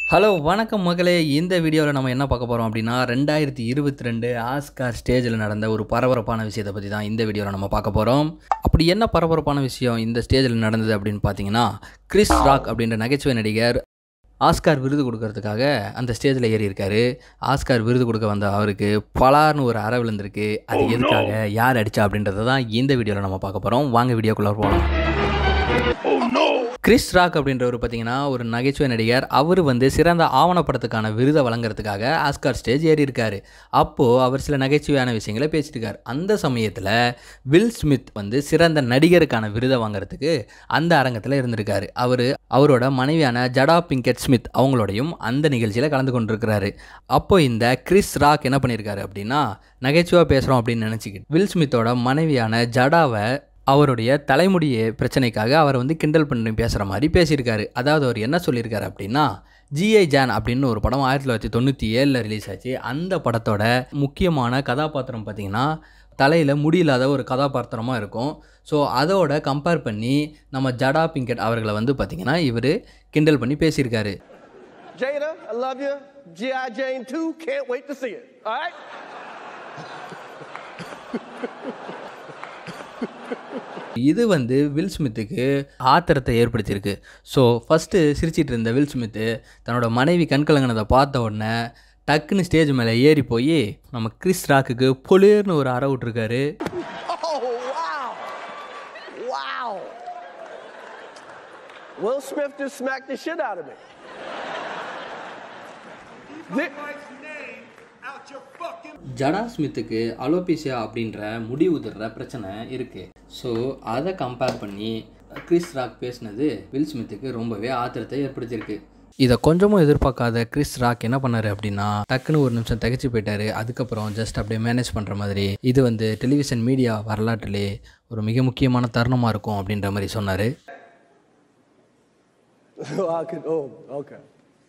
Hello வணக்கம் மகளே இந்த வீடியோவில் நம்ம என்ன பார்க்க போகிறோம் அப்படின்னா ரெண்டாயிரத்தி இருபத்தி ரெண்டு ஆஸ்கார் ஸ்டேஜில் நடந்த ஒரு பரபரப்பான விஷயத்தை பற்றி தான் இந்த வீடியோவில் நம்ம பார்க்க போகிறோம் அப்படி என்ன பரபரப்பான விஷயம் இந்த ஸ்டேஜில் நடந்தது அப்படின்னு பார்த்தீங்கன்னா கிறிஸ் ராக் அப்படின்ற நகைச்சுவை நடிகர் ஆஸ்கார் விருது கொடுக்கறதுக்காக அந்த ஸ்டேஜில் ஏறி இருக்காரு ஆஸ்கார் விருது கொடுக்க வந்த அவருக்கு பலார்னு ஒரு அற விழுந்திருக்கு அது எதுக்காக யார் அடிச்சா அப்படின்றத தான் இந்த வீடியோவில் நம்ம பார்க்க போகிறோம் வாங்க வீடியோக்குள்ளே போகலாம் கிறிஸ் ராக் அப்படின்றவர் பார்த்தீங்கன்னா ஒரு நகைச்சுவை நடிகர் அவர் வந்து சிறந்த ஆவணப்படத்துக்கான விருதை வழங்குறதுக்காக ஆஸ்கார் ஸ்டேஜ் ஏறி இருக்காரு அப்போது அவர் சில நகைச்சுவையான விஷயங்களை பேசிட்டு இருக்காரு அந்த சமயத்தில் வில் ஸ்மித் வந்து சிறந்த நடிகருக்கான விருதை வாங்குறதுக்கு அந்த அரங்கத்தில் இருந்திருக்காரு அவர் அவரோட மனைவியான ஜடா பிங்கெட் ஸ்மித் அவங்களோடையும் அந்த நிகழ்ச்சியில் கலந்து கொண்டிருக்கிறாரு அப்போ இந்த கிறிஸ் ராக் என்ன பண்ணியிருக்காரு அப்படின்னா நகைச்சுவாக பேசுகிறோம் அப்படின்னு நினச்சிக்கிட்டு வில் ஸ்மித்தோட மனைவியான ஜடாவை அவருடைய தலைமுடி பிரச்சனைக்காக அவர் வந்து கிண்டல் பண்ணி பேசுகிற மாதிரி பேசியிருக்காரு அதாவது அவர் என்ன சொல்லியிருக்காரு அப்படின்னா ஜிஐ ஜான் அப்படின்னு ஒரு படம் ஆயிரத்தி தொள்ளாயிரத்தி தொண்ணூற்றி ஏழில் ரிலீஸ் ஆச்சு அந்த படத்தோட முக்கியமான கதாபாத்திரம் பார்த்திங்கன்னா தலையில் முடியில்லாத ஒரு கதாபாத்திரமாக இருக்கும் ஸோ அதோட கம்பேர் பண்ணி நம்ம ஜடா பிங்கெட் அவர்களை வந்து பார்த்திங்கன்னா இவர் கிண்டல் பண்ணி பேசியிருக்காரு Jada, I love you. G.I. Jane 2, can't wait to see it. All right? இது வந்து வில் ஸ்மித்துக்கு ஆத்திரத்தை ஏற்படுத்தியிருக்கு ஸோ ஃபஸ்ட்டு சிரிச்சிட்டு இருந்த வில் ஸ்மித்து தன்னோட மனைவி கண்கலங்கினதை பார்த்த உடனே டக்குன்னு ஸ்டேஜ் மேலே ஏறி போய் நம்ம கிறிஸ் ராக்குக்கு பொலிர்னு ஒரு அற விட்ருக்காரு Oh, wow. Wow. Will Smith just smacked the shit out of me. Thi- wife's name out your fucking Jada ஸ்மித்துக்கு அலோபீசியா அப்படின்ற முடி உதிர்ற பிரச்சனை இருக்குது ஸோ அதை கம்பேர் பண்ணி கிறிஸ் ராக் பேசினது வில் ஸ்மித்துக்கு ரொம்பவே ஆத்திரத்தை ஏற்படுத்தியிருக்கு இதை கொஞ்சமும் எதிர்பார்க்காத கிறிஸ் ராக் என்ன பண்ணாரு அப்படின்னா டக்குன்னு ஒரு நிமிஷம் தகச்சு போயிட்டாரு அதுக்கப்புறம் ஜஸ்ட் அப்படியே மேனேஜ் பண்ணுற மாதிரி இது வந்து டெலிவிஷன் மீடியா வரலாற்றிலே ஒரு மிக முக்கியமான தருணமாக இருக்கும் அப்படின்ற மாதிரி சொன்னார் I could, oh, okay.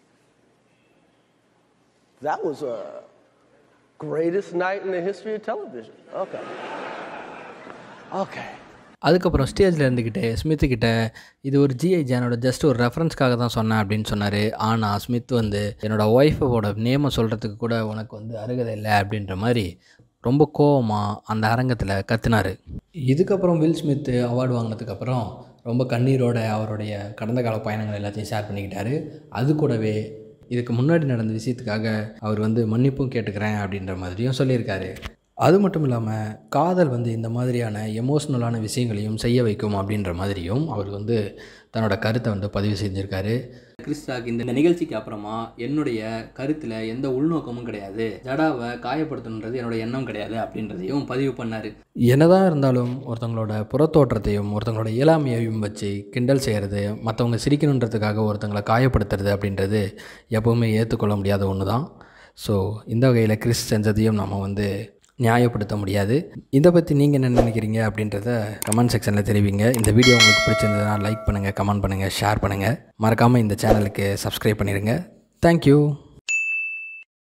That was a greatest night in the history of television. Okay. Okay. அதுக்கப்புறம் ஸ்டேஜில் இருந்துக்கிட்டு ஸ்மித்துக்கிட்ட இது ஒரு ஜிஐ ஜானோட ஜஸ்ட் ஒரு ரெஃபரன்ஸ்க்காக தான் சொன்னேன் அப்படின்னு சொன்னார் ஆனால் ஸ்மித் வந்து என்னோடய ஒய்ஃபோட நேமை சொல்கிறதுக்கு கூட உனக்கு வந்து அருகதை இல்லை அப்படின்ற மாதிரி ரொம்ப கோவமாக அந்த அரங்கத்தில் கத்துனாரு இதுக்கப்புறம் வில் ஸ்மித் அவார்டு வாங்கினதுக்கப்புறம் ரொம்ப கண்ணீரோட அவருடைய கடந்த கால பயணங்கள் எல்லாத்தையும் ஷேர் பண்ணிக்கிட்டாரு அது கூடவே இதுக்கு முன்னாடி நடந்த விஷயத்துக்காக அவர் வந்து மன்னிப்பும் கேட்டுக்கிறேன் அப்படின்ற மாதிரியும் சொல்லியிருக்காரு அது மட்டும் இல்லாமல் காதல் வந்து இந்த மாதிரியான எமோஷ்னலான விஷயங்களையும் செய்ய வைக்கும் அப்படின்ற மாதிரியும் அவர் வந்து தன்னோட கருத்தை வந்து பதிவு செஞ்சுருக்காரு கிறிஸ்டாக் இந்த நிகழ்ச்சிக்கு அப்புறமா என்னுடைய கருத்தில் எந்த உள்நோக்கமும் கிடையாது ஜடாவை காயப்படுத்தணுன்றது என்னோட எண்ணம் கிடையாது அப்படின்றதையும் பதிவு பண்ணார் என்னதான் இருந்தாலும் ஒருத்தவங்களோட புறத்தோற்றத்தையும் ஒருத்தவங்களோட இயலாமையையும் வச்சு கிண்டல் செய்கிறது மற்றவங்க சிரிக்கணுன்றதுக்காக ஒருத்தவங்களை காயப்படுத்துறது அப்படின்றது எப்போவுமே ஏற்றுக்கொள்ள முடியாத ஒன்று தான் ஸோ இந்த வகையில் கிறிஸ் செஞ்சதையும் நம்ம வந்து நியாயப்படுத்த முடியாது இதை பற்றி நீங்கள் என்ன நினைக்கிறீங்க அப்படின்றத கமெண்ட் செக்ஷனில் தெரிவிங்க இந்த வீடியோ உங்களுக்கு பிடிச்சிருந்ததுன்னா லைக் பண்ணுங்கள் கமெண்ட் பண்ணுங்கள் ஷேர் பண்ணுங்கள் மறக்காமல் இந்த சேனலுக்கு சப்ஸ்கிரைப் பண்ணிடுங்க தேங்க்யூ